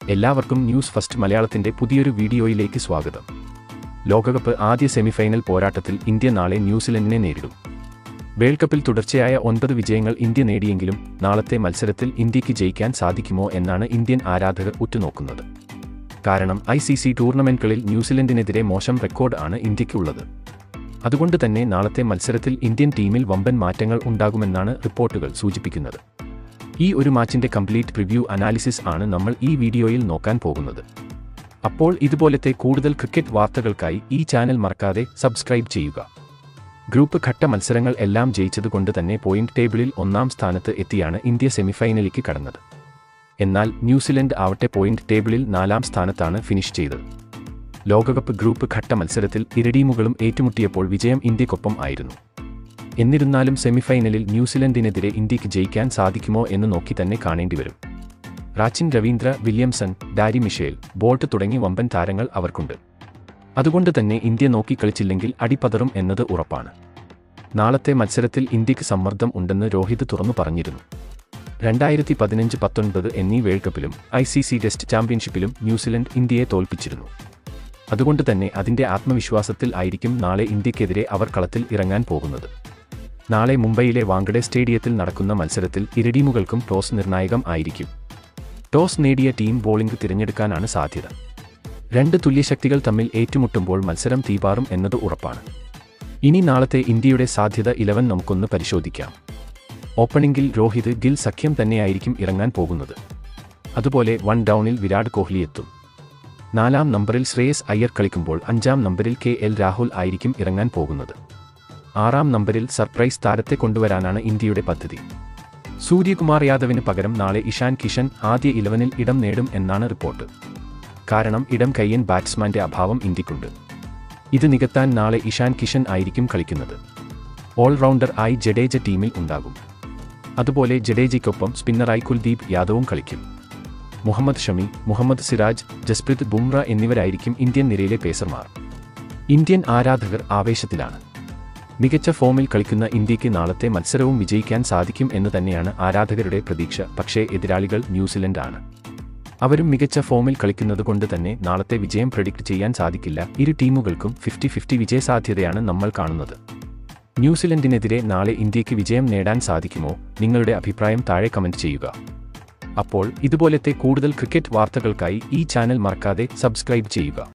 എല്ലാവർക്കും news first മലയാളത്തിന്റെ പുതിയൊരു വീഡിയോയിലേക്ക് സ്വാഗതം ലോകകപ്പ് ആദ്യ സെമിഫൈനൽ പോരാട്ടത്തിൽ ഇന്ത്യ നാളെ ന്യൂസിലൻഡിനെ നേരിടും വേൾഡ് കപ്പിൽ തുടർച്ചയായ ഒൻപത് വിജയങ്ങൾ ഇന്ത്യ നേടിയെങ്കിലും നാളത്തെ മത്സരത്തിൽ ഇന്ത്യക്ക് ജയിക്കാൻ സാധിക്കുമോ എന്നാണ് ഇന്ത്യൻ ആരാധകർ ഉറ്റുനോക്കുന്നത് കാരണം ഐ സി സി ടൂർണമെന്റുകളിൽ ന്യൂസിലൻഡിനെതിരെ മോശം റെക്കോർഡ് ആണ് ഇന്ത്യക്കുള്ളത് അതുകൊണ്ട് തന്നെ നാളത്തെ മത്സരത്തിൽ ഇന്ത്യൻ ടീമിൽ വമ്പൻ മാറ്റങ്ങൾ ഉണ്ടാകുമെന്നാണ് റിപ്പോർട്ടുകൾ സൂചിപ്പിക്കുന്നത് ഈ ഒരു മാച്ചിന്റെ കംപ്ലീറ്റ് പ്രിവ്യൂ അനാലിസിസ് ആണ് നമ്മൾ ഈ വീഡിയോയിൽ നോക്കാൻ പോകുന്നത് അപ്പോൾ ഇതുപോലത്തെ കൂടുതൽ ക്രിക്കറ്റ് വാർത്തകൾക്കായി ഈ ചാനൽ മറക്കാതെ സബ്സ്ക്രൈബ് ചെയ്യുക ഗ്രൂപ്പ് ഘട്ട മത്സരങ്ങൾ എല്ലാം ജയിച്ചതുകൊണ്ട് തന്നെ പോയിന്റ് ടേബിളിൽ ഒന്നാം സ്ഥാനത്ത് എത്തിയാണ് ഇന്ത്യ സെമിഫൈനലിലേക്ക് കടന്നത് എന്നാൽ ന്യൂസിലൻഡ് ആവട്ടെ പോയിന്റ് ടേബിളിൽ നാലാം സ്ഥാനത്താണ് ഫിനിഷ് ചെയ്തത് ലോകകപ്പ് ഗ്രൂപ്പ് ഘട്ട മത്സരത്തിൽ ഇരടീമുകളും ഏറ്റുമുട്ടിയപ്പോൾ വിജയം ഇന്ത്യക്കൊപ്പം ആയിരുന്നു എന്നിരുന്നാലും സെമിഫൈനലിൽ ന്യൂസിലൻഡിനെതിരെ ഇന്ത്യക്ക് ജയിക്കാൻ സാധിക്കുമോ എന്ന് നോക്കി തന്നെ കാണേണ്ടി വരും Rachin Ravindra Williamson Daryl Mitchell Boult തുടങ്ങി വമ്പൻ താരങ്ങൾ അവർക്കുണ്ട് അതുകൊണ്ട് തന്നെ ഇന്ത്യ നോക്കി കളിച്ചില്ലെങ്കിൽ അടിപതറും എന്നത് ഉറപ്പാണ് നാളത്തെ മത്സരത്തിൽ ഇന്ത്യക്ക് സമ്മർദ്ദം ഉണ്ടെന്ന് രോഹിത് തുറന്നു പറഞ്ഞിരുന്നു രണ്ടായിരത്തി പതിനഞ്ച് പത്തൊൻപത് എന്നീ വേൾഡ് കപ്പിലും ഐ സി സി ടെസ്റ്റ് ചാമ്പ്യൻഷിപ്പിലും ന്യൂസിലൻഡ് ഇന്ത്യയെ തോൽപ്പിച്ചിരുന്നു അതുകൊണ്ട് തന്നെ അതിന്റെ ആത്മവിശ്വാസത്തിൽ ആയിരിക്കും നാളെ ഇന്ത്യക്കെതിരെ അവർ കളത്തിൽ ഇറങ്ങാൻ പോകുന്നത് നാളെ മുംബൈയിലെ വാങ്കഡെ സ്റ്റേഡിയത്തിൽ നടക്കുന്ന മത്സരത്തിൽ ഇരടീമുകൾക്കും ടോസ് നിർണായകം ആയിരിക്കും ടോസ് നേടിയ ടീം ബോളിംഗ് തിരഞ്ഞെടുക്കാനാണ് സാധ്യത രണ്ട് തുല്യശക്തികൾ തമ്മിൽ ഏറ്റുമുട്ടുമ്പോൾ മത്സരം തീപാറും എന്നത് ഉറപ്പാണ് ഇനി നാളത്തെ ഇന്ത്യയുടെ സാധ്യത ഇലവൻ നമുക്കൊന്ന് പരിശോധിക്കാം ഓപ്പണിംഗിൽ രോഹിത് ഗിൽ സഖ്യം തന്നെയായിരിക്കും ഇറങ്ങാൻ പോകുന്നത് അതുപോലെ വൺ ഡൗണിൽ വിരാട് കോഹ്ലി എത്തും നാലാം നമ്പറിൽ ശ്രേയസ് അയ്യർ കളിക്കുമ്പോൾ അഞ്ചാം നമ്പറിൽ കെ എൽ രാഹുൽ ആയിരിക്കും ഇറങ്ങാൻ പോകുന്നത് ആറാം നമ്പറിൽ സർപ്രൈസ് താരത്തെ കൊണ്ടുവരാനാണ് ഇന്ത്യയുടെ പദ്ധതി സൂര്യകുമാർ യാദവിന് പകരം നാളെ ഇഷാൻ കിഷൻ ആദ്യ ഇലവനിൽ ഇടം നേടും എന്നാണ് റിപ്പോർട്ട് കാരണം ഇടം കയ്യൻ ബാറ്റ്സ്മാന്റെ അഭാവം ഇന്ത്യക്കുണ്ട് ഇത് നികത്താൻ നാളെ ഇഷാൻ കിഷൻ ആയിരിക്കും കളിക്കുന്നത് ഓൾറൗണ്ടർ ആയി ജഡേജ ടീമിൽ ഉണ്ടാകും അതുപോലെ ജഡേജയ്ക്കൊപ്പം സ്പിന്നറായി കുൽദീപ് യാദവും കളിക്കും മുഹമ്മദ് ഷമി മുഹമ്മദ് സിറാജ് ജസ്പ്രീത് ബുംറ എന്നിവരായിരിക്കും ഇന്ത്യൻ നിരയിലെ പേസർമാർ ഇന്ത്യൻ ആരാധകർ ആവേശത്തിലാണ് മികച്ച ഫോമിൽ കളിക്കുന്ന ഇന്ത്യക്ക് നാളത്തെ മത്സരവും വിജയിക്കാൻ സാധിക്കും എന്ന് തന്നെയാണ് ആരാധകരുടെ പ്രതീക്ഷ പക്ഷേ എതിരാളികൾ ന്യൂസിലൻഡ് ആണ് അവരും മികച്ച ഫോമിൽ കളിക്കുന്നത് കൊണ്ട് തന്നെ നാളത്തെ വിജയം പ്രഡിക്റ്റ് ചെയ്യാൻ സാധിക്കില്ല ഇരു ടീമുകൾക്കും ഫിഫ്റ്റി ഫിഫ്റ്റി വിജയസാധ്യതയാണ് നമ്മൾ കാണുന്നത് ന്യൂസിലൻഡിനെതിരെ നാളെ ഇന്ത്യക്ക് വിജയം നേടാൻ സാധിക്കുമോ നിങ്ങളുടെ അഭിപ്രായം താഴെ കമന്റ് ചെയ്യുക അപ്പോൾ ഇതുപോലത്തെ കൂടുതൽ ക്രിക്കറ്റ് വാർത്തകൾക്കായി ഈ ചാനൽ മറക്കാതെ സബ്സ്ക്രൈബ് ചെയ്യുക